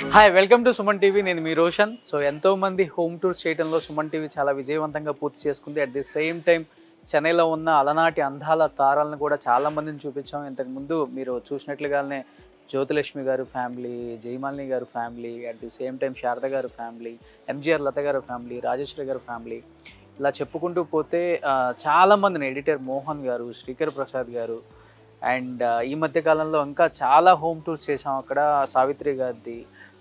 Hi welcome to Suman TV నేను మీ Roshan so ఎంతో మంది హోమ్ టూర్స్ చేయడంలో సుమన్ టీవీ చాలా విజయవంతంగా పూర్తి చేసుకుంది అట్ ది సేమ్ టైం చెన్నైలో ఉన్న అలనాటి అందాల తారాలను కూడా చాలా మందిని చూపించాం ఇంతకుముందు మీరు చూసినట్లుగానే జ్యోతిలక్ష్మి గారు ఫ్యామిలీ జయమాలిని గారు family at the same time Sharada గారు ఫ్యామిలీ ఎంజిఆర్ లత గారు ఫ్యామిలీ రాజేశ్వరి గారు ఫ్యామిలీ ఇలా చెప్పుకుంటూ పోతే ఆ, చాలా మందిని ఎడిటర్ మోహన్ గారు శ్రీకర్ ప్రసాద్ గారు అండ్ ఈ మధ్య కాలంలో ఇంకా చాలా హోమ్ టూర్స్ చేసాం అక్కడ సావిత్రి గారిది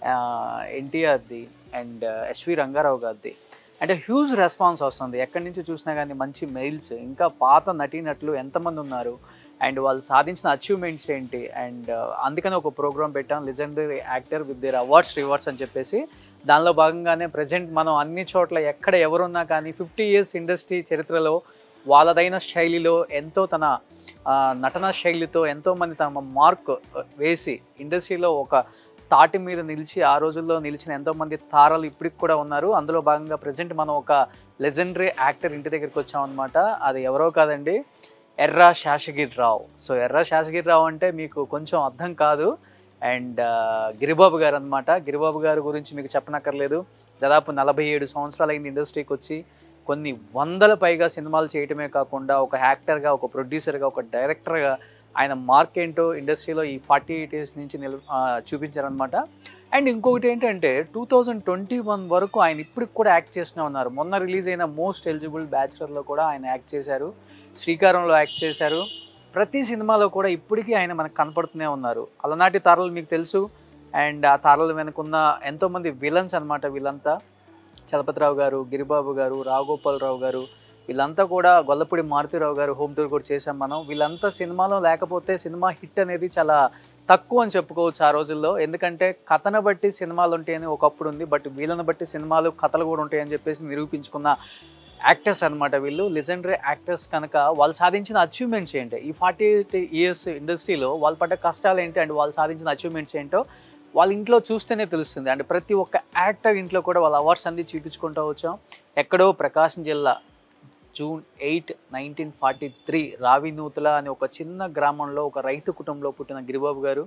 ఎన్టీఆర్ది అండ్ ఎస్వి రంగారావు గారిది అంటే హ్యూజ్ రెస్పాన్స్ వస్తుంది ఎక్కడి నుంచి చూసినా కానీ మంచి మెయిల్స్ ఇంకా పాత నటీనటులు ఎంతమంది ఉన్నారు అండ్ వాళ్ళు సాధించిన అచీవ్మెంట్స్ ఏంటి అండ్ అందుకని ఒక ప్రోగ్రామ్ పెట్టాం legendary actor with their awards rewards అని చెప్పేసి దానిలో భాగంగానే ప్రజెంట్ మనం అన్ని చోట్ల ఎక్కడ ఎవరున్నా కానీ ఫిఫ్టీ ఇయర్స్ ఇండస్ట్రీ చరిత్రలో వాళ్ళదైన శైలిలో ఎంతో తన ఆ, నటన శైలితో ఎంతో మంది తమ మార్క్ వేసి ఇండస్ట్రీలో ఒక తాటి మీద నిలిచి ఆ రోజుల్లో నిలిచిన ఎంతో మంది తారలు ఇప్పటికి కూడా ఉన్నారు అందులో భాగంగా ప్రజెంట్ మనం ఒక లెజెండరీ యాక్టర్ ఇంటి దగ్గరికి వచ్చామన్నమాట అది ఎవరో కాదండి ఎర్రా శాసగిరి రావు సో ఎర్రా శాసగిరి రావు అంటే మీకు కొంచెం అర్థం కాదు అండ్ గిరిబాబు గారు అనమాట గిరిబాబు గారి గురించి మీకు చెప్పనక్కర్లేదు దాదాపు నలభై ఏడు సంవత్సరాలు అయింది ఇండస్ట్రీకి వచ్చి కొన్ని వందల పైగా సినిమాలు చేయటమే కాకుండా ఒక యాక్టర్గా ఒక ప్రొడ్యూసర్గా ఒక డైరెక్టర్గా ఆయన మార్క్ ఏంటో ఇండస్ట్రీలో ఈ ఫార్టీ ఎయిట్ ఇయర్స్ నుంచి నిల్ ఆ, చూపించారనమాట అండ్ ఇంకొకటి ఏంటంటే టూ థౌజండ్ ట్వంటీ వన్ వరకు ఆయన ఇప్పటికి కూడా యాక్ట్ చేస్తూనే ఉన్నారు మొన్న రిలీజ్ అయిన మోస్ట్ ఎలిజిబుల్ బ్యాచులర్లో కూడా ఆయన యాక్ట్ చేశారు శ్రీకారంలో యాక్ట్ చేశారు ప్రతి సినిమాలో కూడా ఇప్పటికీ ఆయన మనకు కనపడుతూనే ఉన్నారు అలనాటి తారలు మీకు తెలుసు అండ్ ఆ తారల వెనుకున్న ఎంతోమంది విలన్స్ అనమాట వీళ్ళంతా చలపతిరావు గారు గిరిబాబు గారు రాఘోపాలరావు గారు వీళ్ళంతా కూడా గొల్లపూడి మారుతిరావు గారు హోమ్ టూర్ కూడా చేశాం మనం వీళ్ళంతా సినిమాలో లేకపోతే సినిమా హిట్ అనేది చాలా తక్కువ అని చెప్పుకోవచ్చు ఆ రోజుల్లో ఎందుకంటే కథను బట్టి సినిమాలు ఉంటాయని ఒకప్పుడు ఉంది బట్ వీళ్ళని బట్టి సినిమాలు కథలు కూడా ఉంటాయని చెప్పేసి నిరూపించుకున్న యాక్టర్స్ అనమాట వీళ్ళు లెజెండరీ యాక్టర్స్ కనుక వాళ్ళు సాధించిన అచీవ్మెంట్స్ ఏంటి ఈ ఫార్టీ ఎయిట్ ఇయర్స్ ఇండస్ట్రీలో వాళ్ళు పడ్డ కష్టాలు ఏంటి అండ్ వాళ్ళు సాధించిన అచీవ్మెంట్స్ ఏంటో వాళ్ళ ఇంట్లో చూస్తేనే తెలుస్తుంది అండ్ ప్రతి ఒక్క యాక్టర్ ఇంట్లో కూడా వాళ్ళ అవార్డ్స్ అన్ని చూపించుకుంటూ వచ్చాం ఎక్కడో ప్రకాశం జిల్లా June eight nineteen forty three Ravinuthula అనే ఒక చిన్న గ్రామంలో ఒక రైతు కుటుంబంలో పుట్టిన గిరిబాబు గారు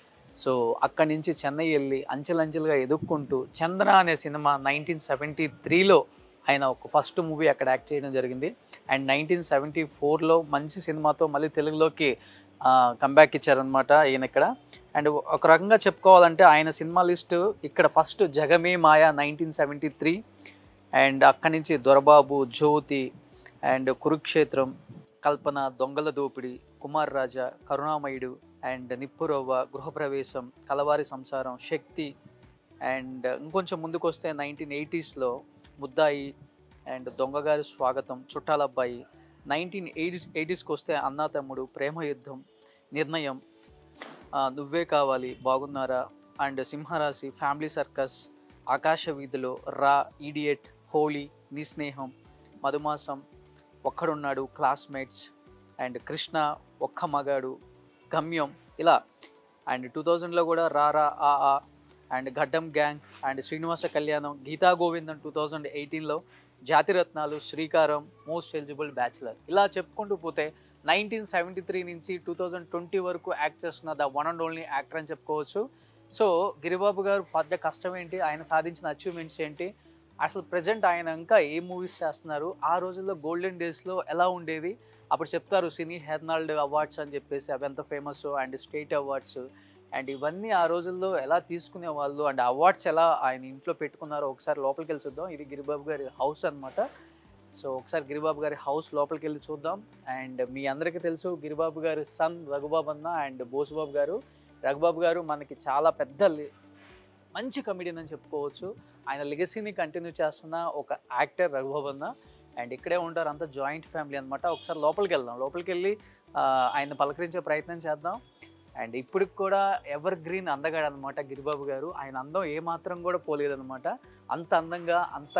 సో అక్కడి నుంచి చెన్నై వెళ్ళి అంచెలంచెలుగా ఎదుక్కుంటూ చంద్ర అనే సినిమా నైన్టీన్ సెవెంటీ త్రీలో ఆయన ఒక ఫస్ట్ మూవీ అక్కడ యాక్ట్ చేయడం జరిగింది అండ్ నైన్టీన్ సెవెంటీ ఫోర్లో మంచి సినిమాతో మళ్ళీ తెలుగులోకి కంబ్యాక్ ఇచ్చారనమాట ఈయన ఇక్కడ అండ్ ఒక రకంగా చెప్పుకోవాలంటే ఆయన సినిమా లిస్ట్ ఇక్కడ first Jagame Maya nineteen seventy three and అక్కడి నుంచి దొరబాబు జ్యోతి అండ్ కురుక్షేత్రం కల్పన దొంగల దోపిడి కుమార్ రాజా కరుణామయుడు అండ్ నిప్పురవ్వ గృహప్రవేశం కలవారి సంసారం శక్తి అండ్ ఇంకొంచెం ముందుకు వస్తే నైన్టీన్ ఎయిటీస్లో ముద్దాయి అండ్ దొంగగారి స్వాగతం చుట్టాలబ్బాయి నైన్టీన్ ఎయిటీస్ ఎయిటీస్కి వస్తే అన్నా తమ్ముడు ప్రేమ యుద్ధం నిర్ణయం ఆ, నువ్వే కావాలి బాగున్నారా అండ్ సింహరాశి ఫ్యామిలీ సర్కస్ ఆకాశ వీధిలో రా idiot Holi Nee Sneham Madhumasam Okkadunnadu classmates and Krishna Okka Magadu గమ్యం ఇలా అండ్ టూ థౌజండ్లో కూడా రా రా ఆ ఆ అండ్ గడ్డం గ్యాంగ్ అండ్ శ్రీనివాస కళ్యాణం గీతా గోవిందం టూ థౌజండ్ ఎయిటీన్లో జాతిరత్నాలు శ్రీకారం మోస్ట్ ఎలిజిబుల్ బ్యాచులర్ ఇలా చెప్పుకుంటూ పోతే నైన్టీన్ సెవెంటీ త్రీ నుంచి టూ థౌజండ్ ట్వంటీ వరకు యాక్ట్ చేస్తున్న the one and only actor అని చెప్పుకోవచ్చు సో గిరిబాబు గారు పడ్డ కష్టం ఏంటి ఆయన సాధించిన అచీవ్మెంట్స్ ఏంటి అసలు ప్రజెంట్ ఆయన ఇంకా ఏ మూవీస్ చేస్తున్నారు ఆ రోజుల్లో గోల్డెన్ డేస్లో ఎలా ఉండేది అప్పుడు చెప్తారు సినీ హెర్నాల్డ్ అవార్డ్స్ అని చెప్పేసి అవి ఎంత famous and state awards and ఇవన్నీ ఆ రోజుల్లో ఎలా తీసుకునే వాళ్ళు అండ్ అవార్డ్స్ ఎలా ఆయన ఇంట్లో పెట్టుకున్నారో ఒకసారి లోపలికి వెళ్ళి చూద్దాం ఇది గిరిబాబు గారి హౌస్ అన్నమాట సో ఒకసారి గిరిబాబు గారి హౌస్ లోపలికి వెళ్ళి చూద్దాం అండ్ మీ అందరికీ తెలుసు గిరిబాబు గారి సన్ రఘుబాబు అన్న అండ్ బోసుబాబు గారు రఘుబాబు గారు మనకి చాలా పెద్ద లి- మంచి కమెడియన్ అని చెప్పుకోవచ్చు ఆయన లెగసీని కంటిన్యూ చేస్తున్న ఒక యాక్టర్ రఘుబాబు అన్న అండ్ ఇక్కడే ఉంటారు అంతా జాయింట్ ఫ్యామిలీ అనమాట ఒకసారి లోపలికి వెళ్దాం లోపలికి వెళ్ళి ఆ, ఆయన పలకరించే ప్రయత్నం చేద్దాం అండ్ ఇప్పటికి కూడా ఎవర్ గ్రీన్ అందగాడు అనమాట గిరిబాబు గారు ఆయన అందం ఏమాత్రం కూడా పోలేదన్నమాట అంత అందంగా అంత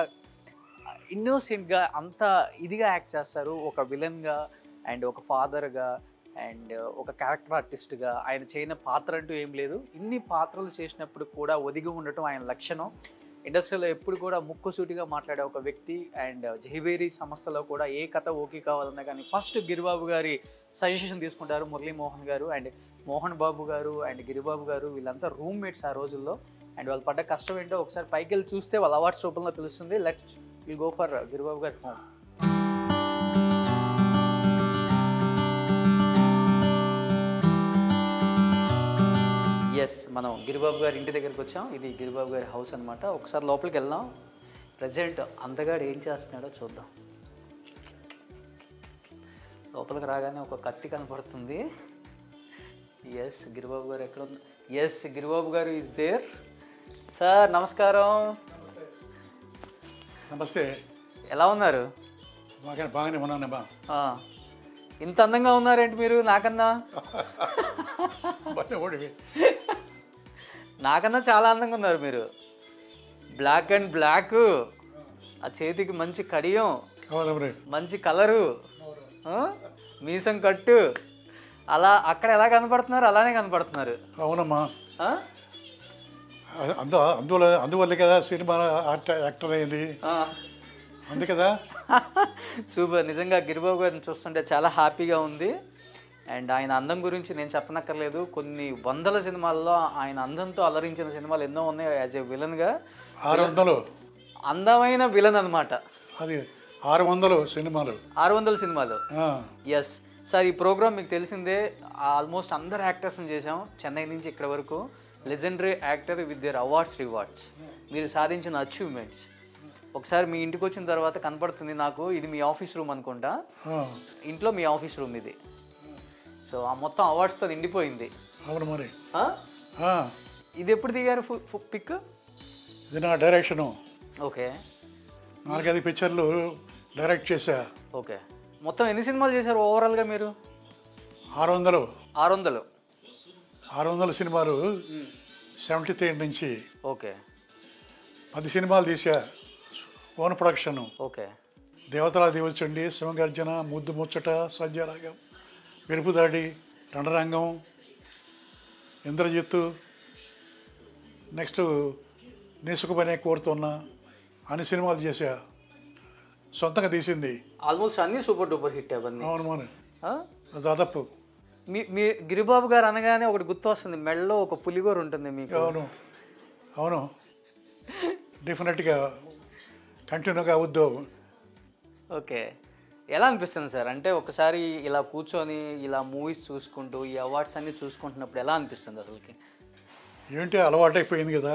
ఇన్నోసెంట్గా అంత ఇదిగా యాక్ట్ చేస్తారు ఒక విలన్గా అండ్ ఒక ఫాదర్గా అండ్ ఒక క్యారెక్టర్ ఆర్టిస్ట్గా ఆయన చేయని పాత్ర అంటూ ఏం లేదు ఇన్ని పాత్రలు చేసినప్పుడు కూడా ఒదిగి ఉండటం ఆయన లక్షణం ఇండస్ట్రీలో ఎప్పుడు కూడా ముక్కుసూటిగా మాట్లాడే ఒక వ్యక్తి అండ్ జైవేరి సంస్థలో కూడా ఏ కథ ఓకే కావాలన్నా కానీ ఫస్ట్ గిరిబాబు గారి సజెషన్ తీసుకుంటారు మురళీ మోహన్ గారు అండ్ మోహన్ బాబు గారు అండ్ గిరిబాబు గారు వీళ్ళంతా రూమ్మేట్స్ ఆ రోజుల్లో అండ్ వాళ్ళు పడ్డ కష్టం ఏంటో ఒకసారి పైకి వెళ్ళి చూస్తే వాళ్ళ అవార్డ్స్ రూపంలో తెలుస్తుంది let will go for Giribabu గారి హోమ్ ఎస్ మనం గిరిబాబు గారి ఇంటి దగ్గరికి వచ్చాం ఇది గిరిబాబు గారి హౌస్ అన్నమాట ఒకసారి లోపలికి వెళ్దాం ప్రజెంట్ అందగాడు ఏం చేస్తున్నాడో చూద్దాం లోపలికి రాగానే ఒక కత్తి కనపడుతుంది ఎస్ గిరిబాబు గారు ఎక్కడ ఉంది ఎస్ గిరిబాబు గారు ఇస్ దేర్ సార్ నమస్కారం నమస్తే ఎలా ఉన్నారు బాగా బాగానే ఉన్నానమ్మా ఆ, ఇంత అందంగా ఉన్నారేంటి మీరు నాకన్నా బాగానే ఓడివి నాకన్నా చాలా అందంగా ఉన్నారు మీరు బ్లాక్ అండ్ బ్లాక్ ఆ చేతికి మంచి కడియం కావాలి మరి మంచి కలరు ఆ? మీసం కట్టు అలా అక్కడ ఎలా కనపడుతున్నారు అలానే కనపడుతున్నారు అవునమ్మా ఆ? అందు అందువల్ల అందువల్లే కదా సినిమా ఆర్ట్ యాక్టర్ అయింది ఆ. అందు కదా సూపర్ నిజంగా గిరిబాబు గారిని చూస్తుంటే చాలా హ్యాపీగా ఉంది అండ్ ఆయన అందం గురించి నేను చెప్పనక్కర్లేదు కొన్ని వందల సినిమాల్లో ఆయన అందంతో అలరించిన సినిమాలు ఎన్నో ఉన్నాయి యాజ్ ఏ విలన్గా ఆరు వందలు అందమైన విలన్ అనమాట అది ఆరు వందలు సినిమాలు ఆరు వందల సినిమాలు ఆ, ఎస్ సార్ ఈ ప్రోగ్రామ్ మీకు తెలిసిందే ఆల్మోస్ట్ అందరు యాక్టర్స్ని చేసాం చెన్నై నుంచి ఇక్కడ వరకు legendary actor with their awards rewards మీరు సాధించిన అచీవ్మెంట్స్ ఒకసారి మీ ఇంటికి వచ్చిన తర్వాత కనపడుతుంది నాకు ఇది మీ ఆఫీస్ రూమ్ అనుకుంటా ఆ, ఇంట్లో మీ ఆఫీస్ రూమ్ ఇది సో ఆ మొత్తం అవార్డ్స్తో నిండిపోయింది అవును మరి ఆ? ఆ, ఇది ఎప్పుడు దిగారు పిక్ ఇది నా డైరెక్షను ఓకే నాలుగైదు పిక్చర్లు డైరెక్ట్ చేశా ఓకే మొత్తం ఎన్ని సినిమాలు చేశారు ఓవరాల్గా మీరు ఆరు వందలు ఆరు వందలు ఆరు వందల సినిమాలు సెవెంటీ త్రీ నుంచి ఓకే పది సినిమాలు తీసా ఓన్ ప్రొడక్షన్ ఓకే దేవతల దివచండి శివగర్జన ముద్దు ముచ్చట సంధ్యారాగం మెరుపుదాడి రణరంగం ఇంద్రజిత్తు నెక్స్ట్ నీసుకుపనే కోరుతున్నా అన్ని సినిమాలు చేశా సొంతంగా తీసింది ఆల్మోస్ట్ అన్నీ సూపర్ డూపర్ హిట్ అవన్నీ అవును మన ఆ? దాదాపు మీ మీ గిరిబాబు గారు అనగానే ఒకటి గుర్తు వస్తుంది మెడలో ఒక పులిగోరు ఉంటుంది మీకు అవును అవును డెఫినెట్గా కంటిన్యూగా అవుద్దు ఓకే ఎలా అనిపిస్తుంది సార్ అంటే ఒకసారి ఇలా కూర్చొని ఇలా మూవీస్ చూసుకుంటూ ఈ అవార్డ్స్ అన్ని చూసుకుంటున్నప్పుడు ఎలా అనిపిస్తుంది అసలుకి ఏంటి అలవాటైపోయింది కదా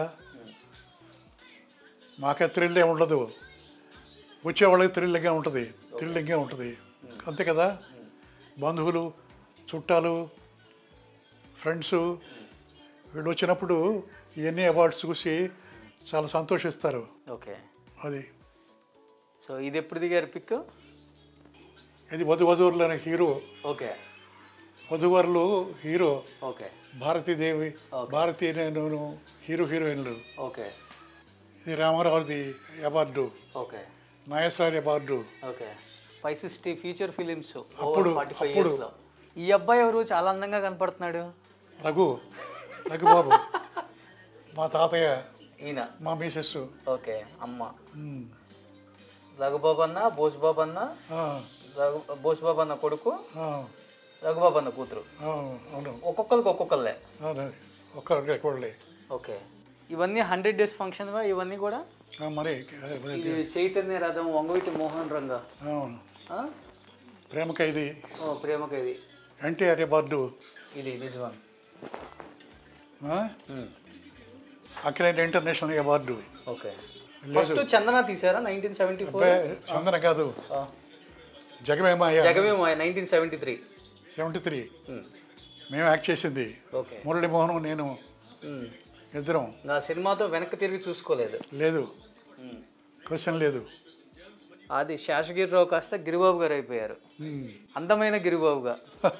మాకే థ్రిల్లే ఉండదు వచ్చే వాళ్ళకి థ్రిల్లింగ్గా ఉంటుంది థ్రిల్లింగ్గా ఉంటుంది అంతే కదా బంధువులు చుట్టాలు ఫ్రెండ్స్ వీళ్ళు వచ్చినప్పుడు ఇవన్నీ అవార్డ్స్ చూసి చాలా సంతోషిస్తారు ఓకే అది సో ఇది ఎప్పుడు దిగారు పిక్ ఇది వధు వధువురులోని హీరో ఓకే వధువరులు హీరో ఓకే భారతీదేవి భారతీ నేను హీరో హీరోయిన్లు ఓకే ఇది రామారావుది award okay Nageshwari award okay five sixty feature films అప్పుడు, ఫార్టీ ఫైవ్ అప్పుడు. ఇయర్స్లో ఈ అబ్బాయి ఎవరు చాలా అందంగా కనపడుతున్నాడు రఘు రఘుబాబు మా తాతయ్య ఈయన మా మిసెస్ ఓకే అమ్మ ఉమ్. రఘుబాబు అన్న బోసుబాబు అన్న ఆ, రఘు బోసుబాబు అన్న కొడుకు ఆ, రఘుబాబు అన్న కూతురు ఆ, అవును ఒక్కొక్కరికి ఒక్కొక్కళ్ళే అదే ఒక్కరికి కూడలే ఓకే ఇవన్నీ హండ్రెడ్ డేస్ ఫంక్షన్ ఇవన్నీ కూడా ఆ, మరి అదే, అదే, ఇది చైతన్య రథం వంగవీటి మోహన్ రంగ అవును ఆ? ప్రేమ ఖైదీ ఓ ప్రేమ ఖైదీ ఎన్టీఆర్ అవార్డు ఇది దిస్ వన్ ఆ? Akkineni international award okay first Chandana తీసారా నైన్టీన్ సెవెంటీ ఫోర్ అబ్బే, చందన కాదు Jagamemaya Jagame nineteen seventy three seventy three మేము యాక్ట్ చేసింది ఓకే మురళీమోహన్ నేను ఇద్దరం నా సినిమాతో వెనక్కి తిరిగి చూసుకోలేదు లేదు ఉమ్. క్వశ్చన్ లేదు అది శేషగిరిరావు కాస్త గిరిబాబు గారు అయిపోయారు ఉమ్. అందమైన గిరిబాబుగా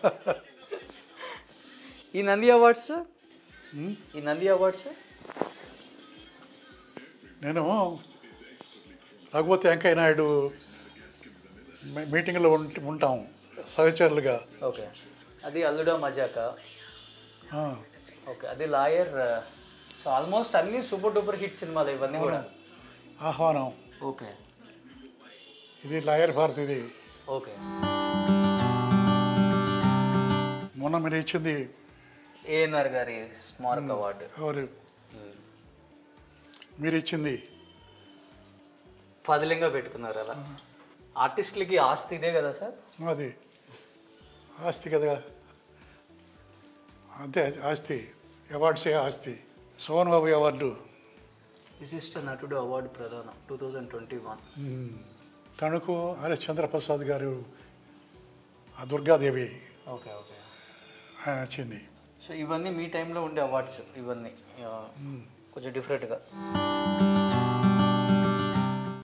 ఈ నంది అవార్డ్స్ ఉమ్. ఈ నంది అవార్డ్స్ నేను రఘుపతి వెంకయ్య నాయుడు మీ- మీటింగ్లో ఉంట ఉంటాం సహచరులుగా ఓకే అది అల్లుడా మజాక ఆ, ఓకే అది లాయర్ సో ఆల్మోస్ట్ అన్ని సూపర్ డూపర్ హిట్ సినిమాలు ఇవన్నీ కూడా ఆహ్వానం ఓకే ఇది లాయర్ భారతిది ఓకే మొన్న మీరు ఇచ్చింది ఏఎన్ఆర్ గారి స్మారక అవార్డు ఎవరు మీరు ఇచ్చింది పదిలంగా పెట్టుకున్నారు అలా ఆర్టిస్టులకి ఆస్తి ఇదే కదా సార్ అది ఆస్తి కదా అంతే అది ఆస్తి అవార్డ్సే ఆస్తి సోన్ బాబు అవార్డు విశిష్ట నటుడు అవార్డు ప్రదానం టూ థౌజండ్ ట్వంటీ వన్ మ్మ్. తణుకు హరిశ్చంద్ర ప్రసాద్ గారు ఆ దుర్గాదేవి ఓకే ఓకే ఆయన వచ్చింది సో ఇవన్నీ మీ టైంలో ఉండే అవార్డ్స్ ఇవన్నీ ఆ, కొంచెం డిఫరెంట్గా